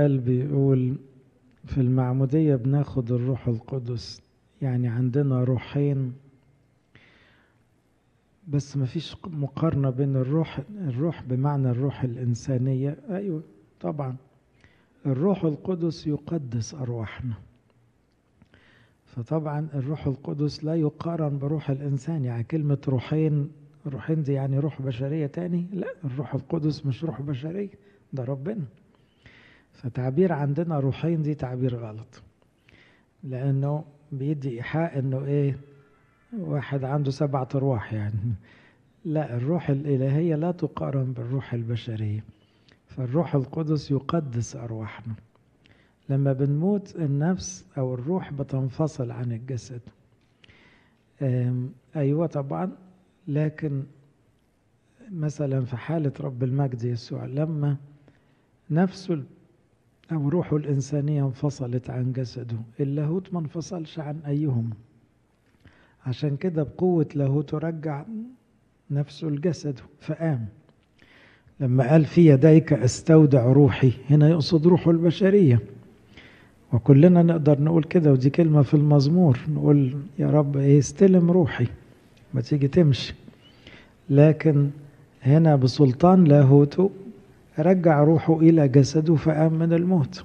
سؤال بيقول في المعمودية بناخد الروح القدس يعني عندنا روحين بس مفيش مقارنة بين الروح الروح بمعنى الروح الإنسانية أيوة طبعا الروح القدس يقدس أرواحنا فطبعا الروح القدس لا يقارن بروح الإنسان يعني كلمة روحين روحين دي يعني روح بشرية تاني لا الروح القدس مش روح بشرية ده ربنا فتعبير عندنا روحين دي تعبير غلط لأنه بيدي إيحاء إنه إيه واحد عنده سبعة أرواح يعني لا الروح الإلهية لا تقارن بالروح البشرية فالروح القدس يقدس أرواحنا لما بنموت النفس أو الروح بتنفصل عن الجسد أيوة طبعا لكن مثلا في حالة رب المجد يسوع لما نفسه أو روحه الإنسانية انفصلت عن جسده اللاهوت ما انفصلش عن أيهم عشان كده بقوة لاهوته رجع نفسه لجسده فقام لما قال في يديك استودع روحي هنا يقصد روحه البشرية وكلنا نقدر نقول كده ودي كلمة في المزمور نقول يا رب ايه استلم روحي ما تيجي تمشي لكن هنا بسلطان لاهوته رجع روحه إلى جسده فقام من الموت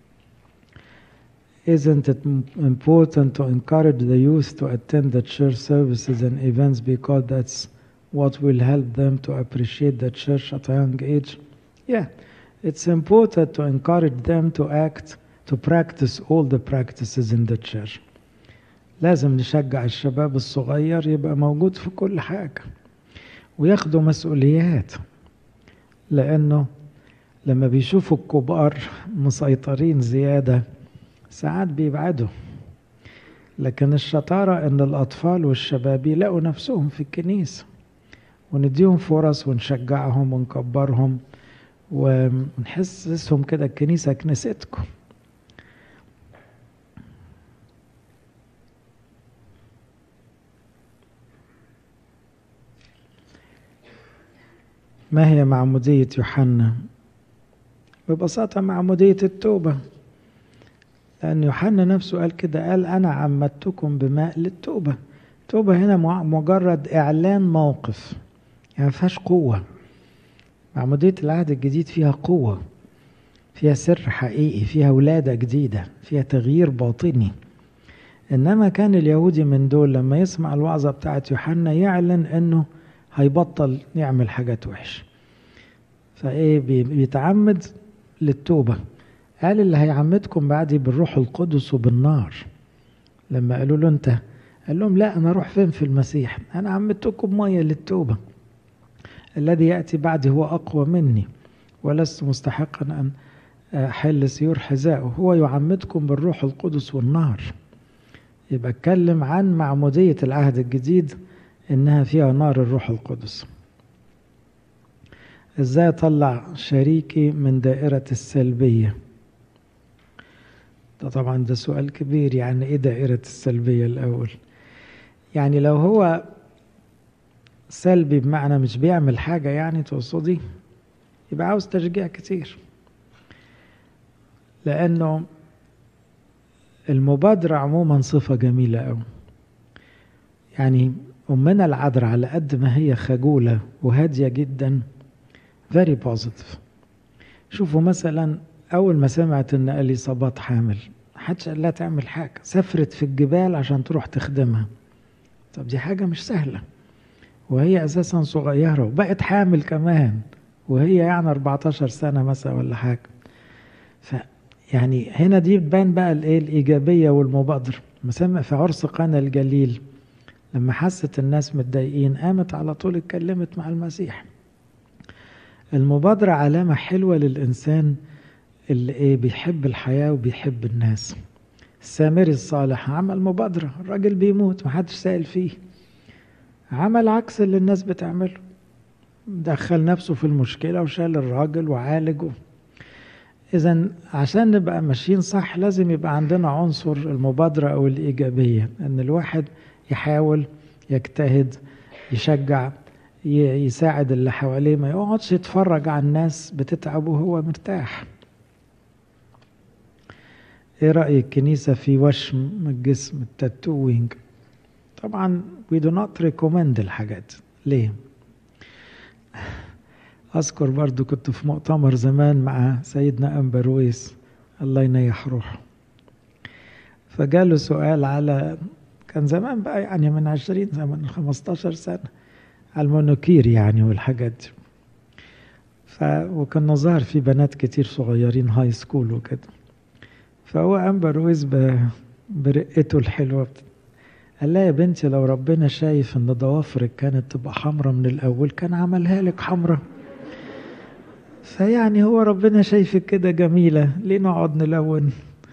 Isn't it important to encourage the youth to attend the church services and events because that's what will help them to appreciate the church at a young age? Yeah, it's important to encourage them to act, to practice all the practices in the church. لازم نشجع الشباب الصغير يبقى موجود في كل حاجة وياخدوا مسؤوليات لأنه لما بيشوفوا الكبار مسيطرين زيادة ساعات بيبعدوا لكن الشطارة إن الأطفال والشباب يلاقوا نفسهم في الكنيسة ونديهم فرص ونشجعهم ونكبرهم ونحسسهم كده الكنيسة كنيستكم ما هي معمودية يوحنا؟ ببساطة معمودية التوبة لأن يوحنا نفسه قال كده قال أنا عمدتكم بماء للتوبة التوبة هنا مجرد إعلان موقف يعني فيهاش قوة معمودية العهد الجديد فيها قوة فيها سر حقيقي فيها ولادة جديدة فيها تغيير باطني إنما كان اليهودي من دول لما يسمع الوعظة بتاعت يوحنا يعلن إنه هيبطل يعمل حاجات وحشة فإيه بيتعمد للتوبة قال اللي هيعمدكم بعدي بالروح القدس وبالنار لما قالوا له انت قال لهم لا انا اروح فين في المسيح انا عمدتكم ميه للتوبه الذي ياتي بعدي هو اقوى مني ولست مستحقا ان احل سيور حذائه هو يعمدكم بالروح القدس والنار يبقى اتكلم عن معموديه العهد الجديد انها فيها نار الروح القدس ازاي اطلع شريكي من دائره السلبيه ده طبعا ده سؤال كبير يعني ايه دائرة السلبية الأول يعني لو هو سلبي بمعنى مش بيعمل حاجة يعني تقصدي يبقى عاوز تشجيع كتير لأنه المبادرة عموما صفة جميلة أوي يعني أمنا العذراء على قد ما هي خجولة وهادية جدا very positive شوفوا مثلا أول ما سمعت إن إليصابات حامل محدش قال لها تعمل حاجة سافرت في الجبال عشان تروح تخدمها طب دي حاجة مش سهلة وهي أساسا صغيرة وبقت حامل كمان وهي يعني 14 سنة مثلا ولا حاجة ف يعني هنا دي بتبان بقى الايه الإيجابية والمبادرة مسمى في عرس قانا الجليل لما حست الناس متضايقين قامت على طول اتكلمت مع المسيح المبادرة علامة حلوة للإنسان اللي ايه بيحب الحياة وبيحب الناس السامري الصالح عمل مبادرة الراجل بيموت محدش سائل فيه عمل عكس اللي الناس بتعمله دخل نفسه في المشكلة وشال الراجل وعالجه إذا عشان نبقى ماشيين صح لازم يبقى عندنا عنصر المبادرة أو الإيجابية إن الواحد يحاول يجتهد يشجع يساعد اللي حواليه ما يقعدش يتفرج على الناس بتتعب وهو مرتاح ايه رأي الكنيسة في وشم الجسم التاتوينج طبعا we do not recommend الحاجات ليه أذكر برضو كنت في مؤتمر زمان مع سيدنا أمبرويس الله ينيح روحه فجاله سؤال على كان زمان بقى يعني من عشرين سنة من خمستاشر سنة على المونوكير يعني والحاجات دي ف... وكان ظاهر في بنات كتير صغيرين هاي سكول وكده فهو أمبرويس ب... برقته الحلوة قال لها يا بنتي لو ربنا شايف ان ضوافرك كانت تبقى حمرة من الاول كان عملها لك حمرة فيعني هو ربنا شايفك كده جميلة ليه نقعد نلون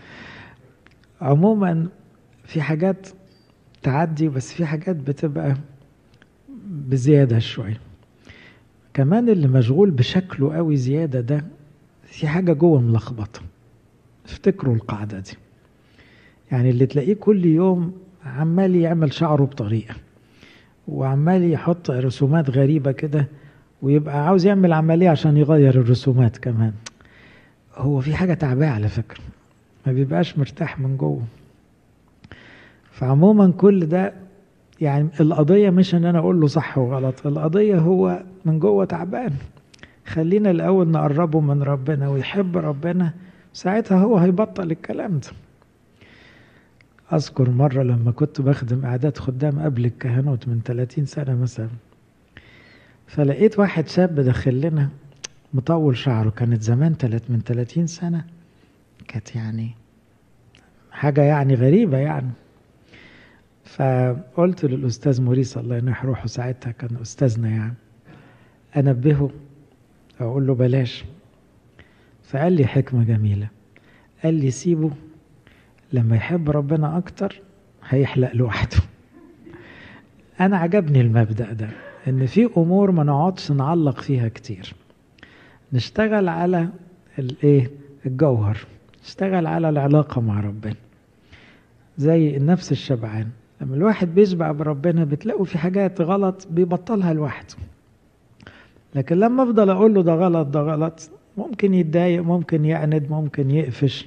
عموما في حاجات تعدي بس في حاجات بتبقى بزيادة شوية كمان اللي مشغول بشكله قوي زيادة ده في حاجة جوه ملخبطة افتكروا القاعدة دي يعني اللي تلاقيه كل يوم عمال يعمل شعره بطريقة وعمال يحط رسومات غريبة كده ويبقى عاوز يعمل عملية عشان يغير الرسومات كمان هو في حاجة تعباه على فكرة ما بيبقاش مرتاح من جوه فعموما كل ده يعني القضية مش ان انا اقول له صح وغلط القضية هو من جوه تعبان خلينا الاول نقربه من ربنا ويحب ربنا ساعتها هو هيبطل الكلام ده أذكر مرة لما كنت بخدم إعداد خدام قبل الكهنوت من 30 سنة مثلا فلقيت واحد شاب داخل لنا مطول شعره كانت زمان تلت من 30 سنة كانت يعني حاجة يعني غريبة يعني فقلت للأستاذ موريس الله ينح روحه ساعتها كان أستاذنا يعني أنبهه أقول له بلاش فقال لي حكمة جميلة قال لي سيبه لما يحب ربنا أكتر هيحلق لوحده أنا عجبني المبدأ ده إن في أمور ما نقعدش نعلق فيها كتير نشتغل على الإيه الجوهر نشتغل على العلاقة مع ربنا زي النفس الشبعان لما الواحد بيشبع بربنا بتلاقوا في حاجات غلط بيبطلها لوحده لكن لما افضل اقول له ده غلط ده غلط ممكن يتضايق ممكن يعند ممكن يقفش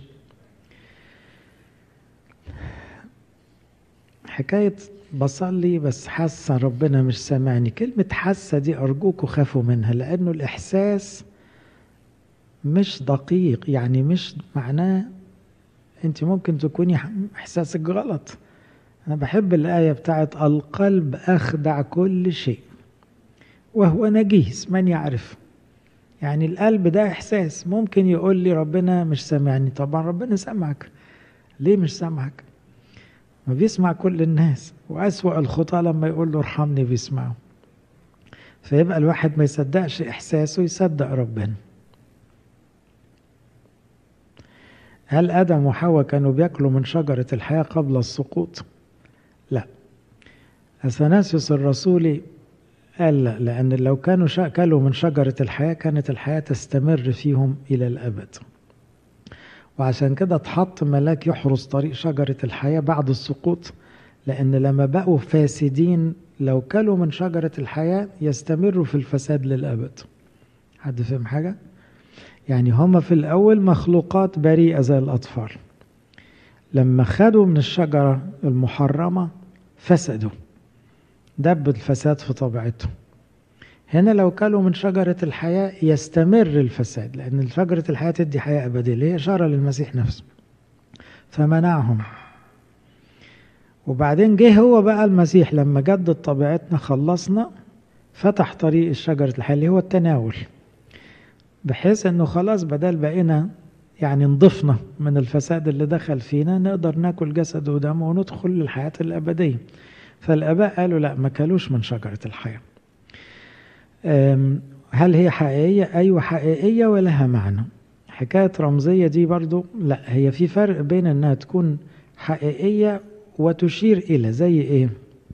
حكاية بصلي بس حاسة ربنا مش سامعني كلمة حاسة دي أرجوكوا خافوا منها لأنه الإحساس مش دقيق يعني مش معناه أنت ممكن تكوني إحساسك غلط أنا بحب الآية بتاعت القلب أخدع كل شيء وهو نجيس من يعرف يعني القلب ده إحساس ممكن يقول لي ربنا مش سامعني طبعا ربنا سامعك ليه مش سامعك ما بيسمع كل الناس وأسوأ الخطى لما يقول له ارحمني بيسمعه فيبقى الواحد ما يصدقش إحساسه يصدق ربنا هل آدم وحواء كانوا بياكلوا من شجرة الحياة قبل السقوط؟ لا أثناسيوس الرسولي قال لا لأن لو كانوا أكلوا من شجرة الحياة كانت الحياة تستمر فيهم إلى الأبد وعشان كده اتحط ملاك يحرس طريق شجرة الحياة بعد السقوط لأن لما بقوا فاسدين لو كلوا من شجرة الحياة يستمروا في الفساد للأبد حد فهم حاجة؟ يعني هم في الأول مخلوقات بريئة زي الأطفال لما خدوا من الشجرة المحرمة فسدوا دب الفساد في طبيعتهم هنا لو كلوا من شجرة الحياة يستمر الفساد لأن شجرة الحياة تدي حياة أبدية اللي هي إشارة للمسيح نفسه فمنعهم وبعدين جه هو بقى المسيح لما جدد طبيعتنا خلصنا فتح طريق الشجرة الحياة اللي هو التناول بحيث انه خلاص بدل بقينا يعني نضفنا من الفساد اللي دخل فينا نقدر ناكل جسد ودمه وندخل للحياة الأبدية فالآباء قالوا لا ما كلوش من شجرة الحياة هل هي حقيقية؟ أيوة حقيقية ولها معنى حكاية رمزية دي برضو لا هي في فرق بين أنها تكون حقيقية وتشير إلى زي إيه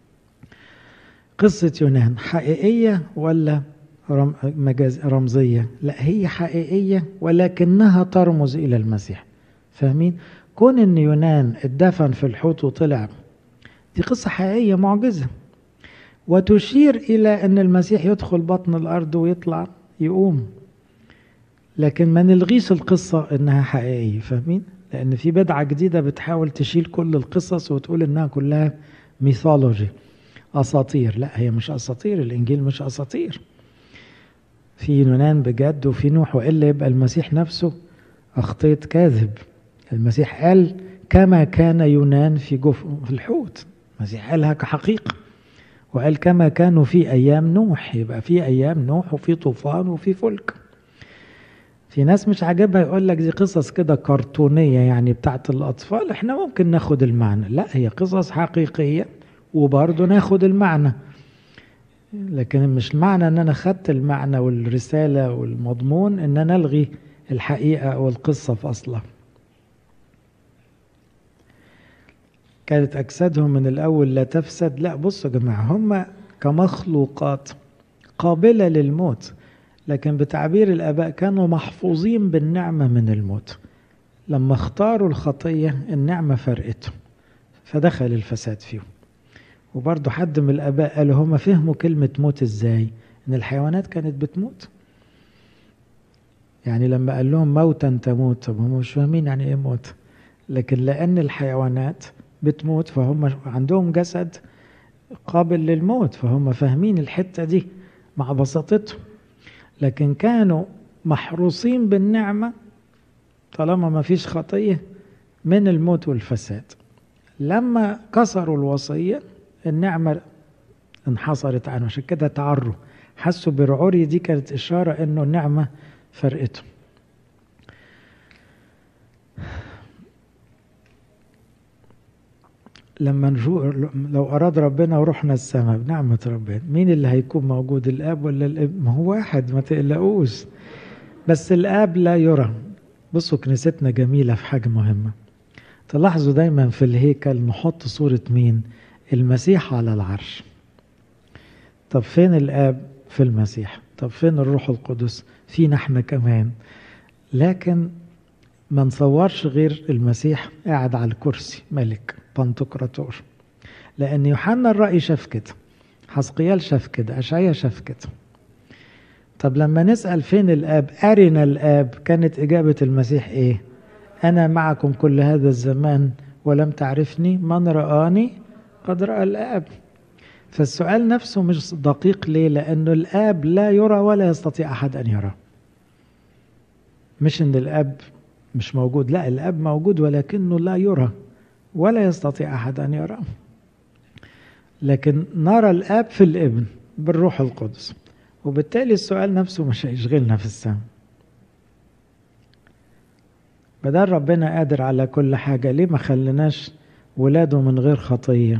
قصة يونان حقيقية ولا مجاز رمزية لا هي حقيقية ولكنها ترمز إلى المسيح فاهمين كون أن يونان اتدفن في الحوت وطلع دي قصة حقيقية معجزة وتشير إلى أن المسيح يدخل بطن الأرض ويطلع يقوم لكن ما نلغيش القصة إنها حقيقية فاهمين لأن في بدعة جديدة بتحاول تشيل كل القصص وتقول إنها كلها ميثولوجي أساطير لا هي مش أساطير الإنجيل مش أساطير في يونان بجد وفي نوح وإلا يبقى المسيح نفسه أخطية كاذب المسيح قال كما كان يونان في جف في الحوت المسيح قالها كحقيقة وقال كما كانوا في أيام نوح يبقى في أيام نوح وفي طوفان وفي فلك في ناس مش عاجبها يقول لك دي قصص كده كرتونية يعني بتاعت الأطفال احنا ممكن ناخد المعنى لا هي قصص حقيقية وبرضه ناخد المعنى لكن مش معنى ان انا خدت المعنى والرسالة والمضمون ان انا الغي الحقيقة او القصة في اصلها كانت اجسادهم من الاول لا تفسد لا بصوا يا جماعة هم كمخلوقات قابلة للموت لكن بتعبير الاباء كانوا محفوظين بالنعمة من الموت لما اختاروا الخطية النعمة فرقتهم فدخل الفساد فيهم وبرضه حد من الآباء قالوا هما فهموا كلمة موت إزاي إن الحيوانات كانت بتموت يعني لما قال لهم موتا تموت طب هم مش فاهمين يعني إيه موت لكن لأن الحيوانات بتموت فهم عندهم جسد قابل للموت فهم فاهمين الحتة دي مع بساطتهم لكن كانوا محروسين بالنعمة طالما ما فيش خطية من الموت والفساد لما كسروا الوصية النعمة انحصرت عنه عشان كده تعروا حسوا برعوري دي كانت إشارة إنه النعمة فرقته لما نجو لو أراد ربنا ورحنا السماء بنعمة ربنا مين اللي هيكون موجود الآب ولا الابن ما هو واحد ما تقلقوش بس الآب لا يرى بصوا كنيستنا جميلة في حاجة مهمة تلاحظوا دايما في الهيكل نحط صورة مين المسيح على العرش طب فين الآب في المسيح طب فين الروح القدس فينا احنا كمان لكن ما نصورش غير المسيح قاعد على الكرسي ملك بنتقراطور لأن يوحنا الرأي شاف كده حسقيال شاف كده أشعيا شاف كده طب لما نسأل فين الآب أرنا الآب كانت إجابة المسيح إيه أنا معكم كل هذا الزمان ولم تعرفني من رآني قد رأى الآب فالسؤال نفسه مش دقيق ليه لأنه الآب لا يرى ولا يستطيع أحد أن يرى مش أن الآب مش موجود لا الآب موجود ولكنه لا يرى ولا يستطيع أحد أن يرى لكن نرى الآب في الابن بالروح القدس وبالتالي السؤال نفسه مش هيشغلنا في السماء بدل ربنا قادر على كل حاجة ليه ما خلناش ولاده من غير خطية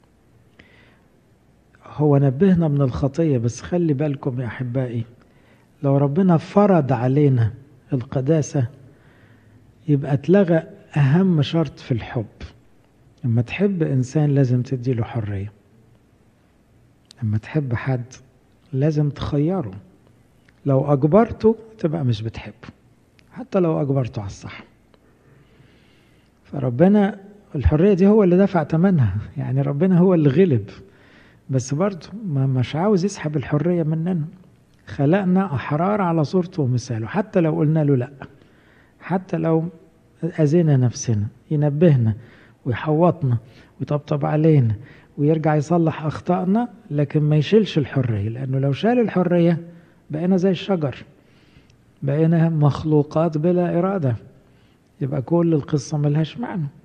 هو نبهنا من الخطية بس خلي بالكم يا أحبائي لو ربنا فرض علينا القداسة يبقى اتلغى أهم شرط في الحب لما تحب إنسان لازم تديله حرية لما تحب حد لازم تخيره لو أجبرته تبقى مش بتحبه حتى لو أجبرته على الصح فربنا الحرية دي هو اللي دفع ثمنها يعني ربنا هو اللي غلب بس برضه ما مش عاوز يسحب الحرية مننا خلقنا أحرار على صورته ومثاله حتى لو قلنا له لأ حتى لو أذينا نفسنا ينبهنا ويحوطنا ويطبطب علينا ويرجع يصلح أخطائنا لكن ما يشيلش الحرية لأنه لو شال الحرية بقينا زي الشجر بقينا مخلوقات بلا إرادة يبقى كل القصة ملهاش معنى